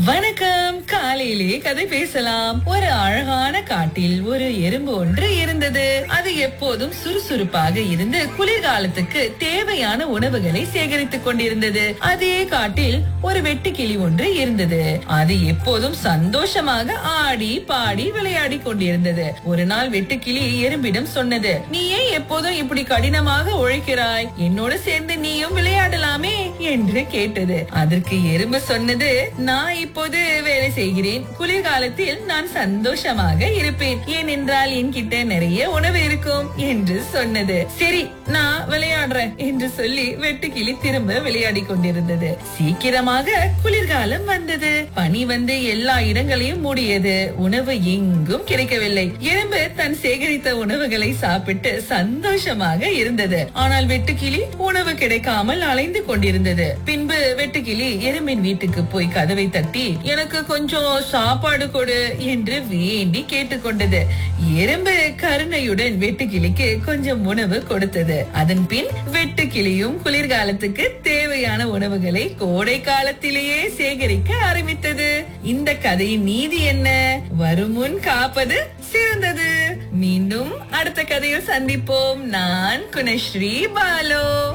வணக்கம் காலையிலே கதை பேசலாம் ஒரு அழகான காட்டில் ஒரு எறும்பு ஒன்று இருந்தது அது எப்போதும் சுறுசுறுப்பாக இருந்து குளிர்காலத்துக்கு தேவையான உணவுகளை சேகரித்துக் கொண்டிருந்தது அதே காட்டில் ஒரு வெட்டுக்கிளி ஒன்று இருந்தது அது எப்போதும் சந்தோஷமாக ஆடி பாடி விளையாடி கொண்டிருந்தது ஒரு நாள் வெட்டுக்கிளி எறும்பிடம் சொன்னது நீ ஏன் எப்போதும் இப்படி கடினமாக உழைக்கிறாய் என்னோட சேர்ந்து நீயும் விளையாடலாமே என்று கேட்டது அதற்கு எறும்பு சொன்னது நான் இப்போது வேலை செய்கிறேன் குளிர்காலத்தில் நான் சந்தோஷமாக இருப்பேன் ஏனென்றால் என்கிட்ட நிறைய உணவு இருக்கும் என்று சொன்னது சரி நான் விளையாடுறேன் என்று சொல்லி வெட்டுக்கிளி திரும்ப விளையாடி கொண்டிருந்தது சீக்கிரமாக குளிர்காலம் வந்தது பனி வந்து எல்லா இடங்களையும் மூடியது உணவு எங்கும் கிடைக்கவில்லை எறும்பு தன் சேகரித்த உணவுகளை சாப்பிட்டு சந்தோஷமாக இருந்தது ஆனால் வெட்டுக்கிளி உணவு கிடைக்காமல் அலைந்து கொண்டிருந்தது பின்பு வெட்டுக்கிளி எறும்பின் வீட்டுக்கு போய் கதவை தட்டி எனக்கு கொஞ்சம் சாப்பாடு கொடு என்று வேண்டி கேட்டுக்கொண்டது எறும்பு கருணையுடன் வெட்டுக்கிளிக்கு கொஞ்சம் உணவு கொடுத்தது அதன் பின் வெட்டுக்கிளியும் குளிர்காலத்துக்கு தேவையான உணவுகளை கோடை காலத்திலேயே சேகரிக்க ஆரம்பித்தது இந்த கதையின் நீதி என்ன வருமுன் காப்பது சிறந்தது மீண்டும் அடுத்த கதையில் சந்திப்போம் நான் குணஸ்ரீ பாலோ